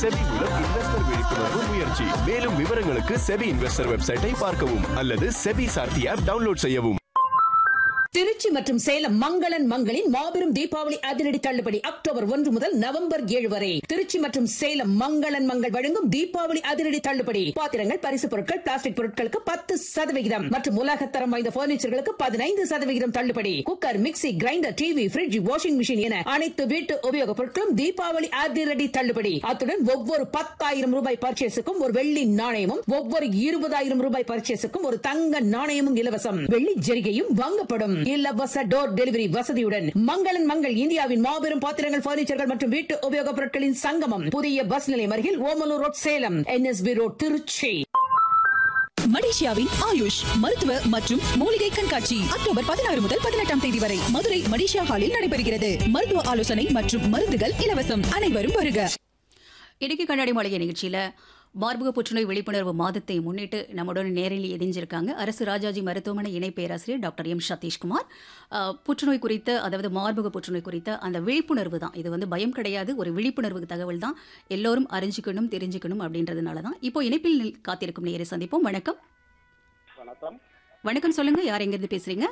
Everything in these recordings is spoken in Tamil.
செபி மூலம் இன்வெஸ்டர் விழிப்புணர்வு முயற்சி மேலும் விவரங்களுக்கு செபி இன்வெஸ்டர் வெப்சைட்டை பார்க்கவும் அல்லது செபி சார்த்தி ஆப் டவுன்லோட் செய்யவும் திருச்சி மற்றும் சேலம் மங்களன் மங்களின் மாபெரும் தீபாவளி அதிரடி தள்ளுபடி அக்டோபர் ஒன்று முதல் நவம்பர் ஏழு வரை திருச்சி மற்றும் சேலம் மங்களன் மங்கள் வழங்கும் தீபாவளி அதிரடி தள்ளுபடி பாத்திரங்கள் பரிசு பொருட்கள் பிளாஸ்டிக் பொருட்களுக்கு பத்து சதவிகிதம் மற்றும் உலகத்தரம் வாய்ந்த பர்னிச்சர்களுக்கு பதினைந்து சதவிகிதம் தள்ளுபடி cooker mixie grinder TV fridge washing machine என அனைத்து வீட்டு உபயோகப் பொருட்களும் தீபாவளி அதிரடி தள்ளுபடி அத்துடன் ஒவ்வொரு பத்தாயிரம் ரூபாய் பர்ச்சேஸுக்கும் ஒரு வெள்ளி நாணயமும் ஒவ்வொரு இருபதாயிரம் ரூபாய் பர்ச்சேஸுக்கும் ஒரு தங்க நாணயமும் இலவசம் வெள்ளி ஜெரிகையும் வாங்கப்படும் இலவச டோர் டெலிவரி வசதியுடன் மங்களன் மங்கள் இந்தியாவின் மாபெரும் பாத்திரங்கள் பர்னிச்சர்கள் மற்றும் வீட்டு உபயோகப் பொருட்களின் சங்கமம் புதிய பஸ் நிலையம் அருகில் Omalur road Salem NSB road Tiruchi மலேசியாவின் ஆயுஷ் மருத்துவ மற்றும் மூலிகை கண்காட்சி அக்டோபர் பதினாறு முதல் பதினெட்டாம் தேதி வரை மதுரை மலேசியா ஹாலில் நடைபெறுகிறது மருத்துவ ஆலோசனை மற்றும் மருந்துகள் இலவசம் அனைவரும் வருக இடுக்கி கண்ணாடி மாளிகை நிகழ்ச்சியில மார்பக புற்றுநோய் விழிப்புணர்வு மாதத்தை முன்னிட்டு நம்முடன் நேரில் இணைஞ்சிருக்காங்க அரசு ராஜாஜி மருத்துவமனை இணை பேராசிரியர் டாக்டர் எம் சதீஷ்குமார் அஹ், புற்றுநோய் குறித்த அதாவது மார்பக புற்றுநோய் குறித்த அந்த விழிப்புணர்வு தான் இது வந்து பயம் கிடையாது ஒரு விழிப்புணர்வு தகவல் தான் எல்லோரும் அறிஞ்சிக்கணும் தெரிஞ்சுக்கணும் அப்படின்றதுனால தான் இப்போ இணைப்பில் நில்- காத்திருக்கும் நேரை சந்திப்போம் வணக்கம் வணக்கம் வணக்கம் சொல்லுங்க யார் எங்கிருந்து பேசுறீங்க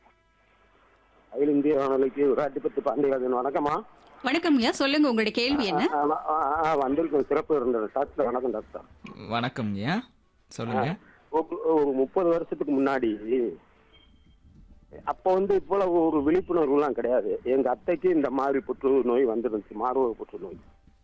அகில இந்திய வானொலிக்கு ராட்டிபத்து பாண்டியராஜன் வணக்கம்மா வணக்கம் ஐயா சொல்லுங்க உங்களுடைய கேள்வி என்ன ஆ, ஆ, ஆ, வந்திருக்கும் சிறப்பு இருந்தது டாக்டர் வணக்கம் டாக்டர் வணக்கம் ஐயா சொல்லுங்க ஒரு ஒரு முப்பது வருஷத்துக்கு முன்னாடி அப்போ வந்து இவ்வளவு ஒரு விழிப்புணர்வுலாம் கிடையாது எங்க அத்தைக்கு இந்த மாதிரி புற்றுநோய் வந்துருந்துச்சு மார்பக புற்றுநோய்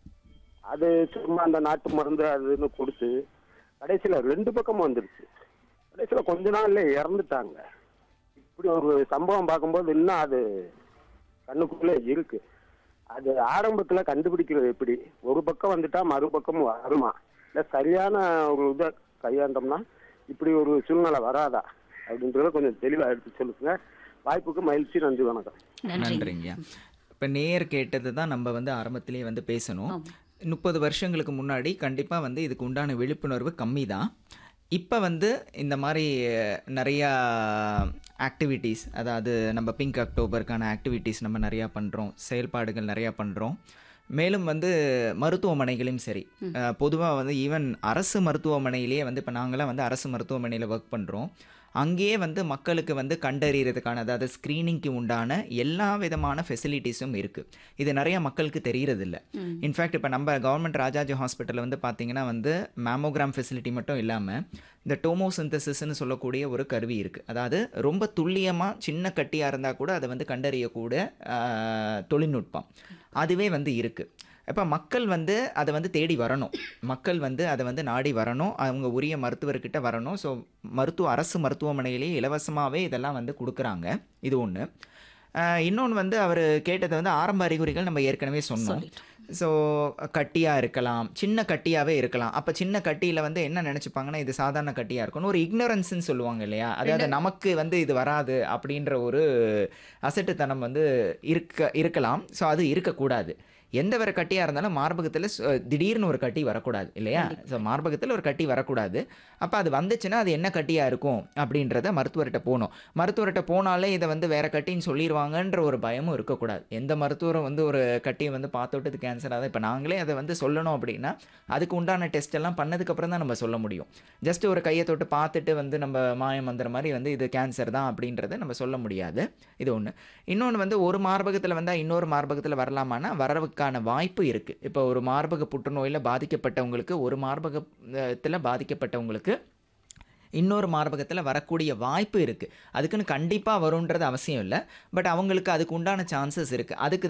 அது சும்மா அந்த நாட்டு மருந்து அதுன்னு கொடுத்து கடைசியில ரெண்டு பக்கமும் வந்துருச்சு கடைசியில கொஞ்ச நாள்ல இறந்துட்டாங்க இப்படி ஒரு சம்பவம் பார்க்கும்போது இன்னும் அது கண்ணுக்குள்ளே இருக்கு அது ஆரம்பத்துல கண்டுபிடிக்கிறது எப்படி ஒரு பக்கம் வந்துட்டா மறுபக்கம் வருமா இல்ல சரியான ஒரு இதை கையாண்டோம்னா இப்படி ஒரு சூழ்நிலை வராதா அப்படின்றத கொஞ்சம் தெளிவா எடுத்து சொல்லுங்க வாய்ப்புக்கு மகிழ்ச்சி நன்றி வணக்கம் நன்றி நன்றிங்க இப்போ நேர் கேட்டது தான் நம்ம வந்து ஆரம்பத்திலேயே வந்து பேசணும் முப்பது வருஷங்களுக்கு முன்னாடி கண்டிப்பாக வந்து இதுக்கு உண்டான விழிப்புணர்வு கம்மி தான் இப்போ வந்து இந்த மாதிரி அஹ், நிறையா ஆக்டிவிட்டீஸ் அதாவது நம்ம பிங்க் அக்டோபருக்கான ஆக்டிவிட்டீஸ் நம்ம நிறையா பண்ணுறோம் செயல்பாடுகள் நிறையா பண்ணுறோம் மேலும் வந்து மருத்துவமனைகளையும் சரி பொதுவாக வந்து ஈவன் அரசு மருத்துவமனையிலேயே வந்து இப்போ நாங்களாம் வந்து அரசு மருத்துவமனையில் ஒர்க் பண்ணுறோம் அங்கேயே வந்து மக்களுக்கு வந்து கண்டறியறதுக்கான அதாவது ஸ்க்ரீனிங்க்கு உண்டான எல்லா விதமான ஃபெசிலிட்டிஸும் இருக்குது இது நிறைய மக்களுக்கு தெரியறதில்ல இன்ஃபேக்ட் இப்போ நம்ம கவர்மெண்ட் ராஜாஜி ஹாஸ்பிட்டலில் வந்து பார்த்தீங்கன்னா வந்து மேமோகிராம் ஃபெசிலிட்டி மட்டும் இல்லாமல் இந்த டோமோசிந்தசிஸ்ன்னு சொல்லக்கூடிய ஒரு கருவி இருக்குது அதாவது ரொம்ப துல்லியமாக சின்ன கட்டியாக இருந்தால் கூட அதை வந்து கண்டறியக்கூட ஆஹ், தொழில்நுட்பம் அதுவே வந்து இருக்குது இப்போ மக்கள் வந்து அதை வந்து தேடி வரணும் மக்கள் வந்து அதை வந்து நாடி வரணும் அவங்க உரிய மருத்துவர்கிட்ட வரணும் ஸோ மருத்துவ அரசு மருத்துவமனையிலேயே இலவசமாகவே இதெல்லாம் வந்து கொடுக்குறாங்க இது ஒன்று இன்னொன்று வந்து அவர் கேட்டது வந்து ஆரம்ப அறிகுறிகள் நம்ம ஏற்கனவே சொன்னோம் ஸோ கட்டியாக இருக்கலாம் சின்ன கட்டியாகவே இருக்கலாம் அப்போ சின்ன கட்டியில் வந்து என்ன நினச்சிப்பாங்கன்னா இது சாதாரண கட்டியாக இருக்கணும் ஒரு இக்னரன்ஸ்ன்னு சொல்லுவாங்க இல்லையா அதாவது நமக்கு வந்து இது வராது அப்படின்ற ஒரு அசட்டுத்தனம் வந்து இருக்க இருக்கலாம் ஸோ அது இருக்கக்கூடாது எந்த வர கட்டியாக இருந்தாலும் மார்பகத்தில் சு- திடீர்னு ஒரு கட்டி வரக்கூடாது இல்லையா ஸோ மார்பகத்தில் ஒரு கட்டி வரக்கூடாது அப்போ அது வந்துச்சுன்னா அது என்ன கட்டியாக இருக்கும் அப்படின்றத மருத்துவர்கிட்ட போகணும் மருத்துவர்கிட்ட போனாலே இதை வந்து வேற கட்டின்னு சொல்லிடுவாங்கன்ற ஒரு பயமும் இருக்கக்கூடாது எந்த மருத்துவரும் வந்து ஒரு கட்டியை வந்து பார்த்துட்டு இது கேன்சர் ஆகுது இப்போ நாங்களே அதை வந்து சொல்லணும் அப்படின்னா அதுக்கு உண்டான டெஸ்ட் எல்லாம் பண்ணதுக்கப்புறம் தான் நம்ம சொல்ல முடியும் ஜஸ்ட் ஒரு கையை தொட்டு பார்த்துட்டு வந்து நம்ம மாயம் மந்திர மாதிரி வந்து இது கேன்சர் தான் அப்படின்றத நம்ம சொல்ல முடியாது இது ஒன்று இன்னொன்று வந்து ஒரு மார்பகத்தில் வந்தால் இன்னொரு மார்பகத்தில் வரலாமான்னா வரவுக்கான வாய்ப்பு இருக்குது இப்போ ஒரு மார்பக புற்றுநோயில் பாதிக்கப்பட்டவங்களுக்கு ஒரு மார்பகத்தில் பாதிக்கப்பட்டவங்களுக்கு இன்னொரு மார்பகத்தில் வரக்கூடிய வாய்ப்பு இருக்குது அதுக்குன்னு கண்டிப்பாக வரும்ன்றது அவசியம் இல்லை பட் அவங்களுக்கு அதுக்கு உண்டான சான்சஸ் இருக்குது அதுக்கு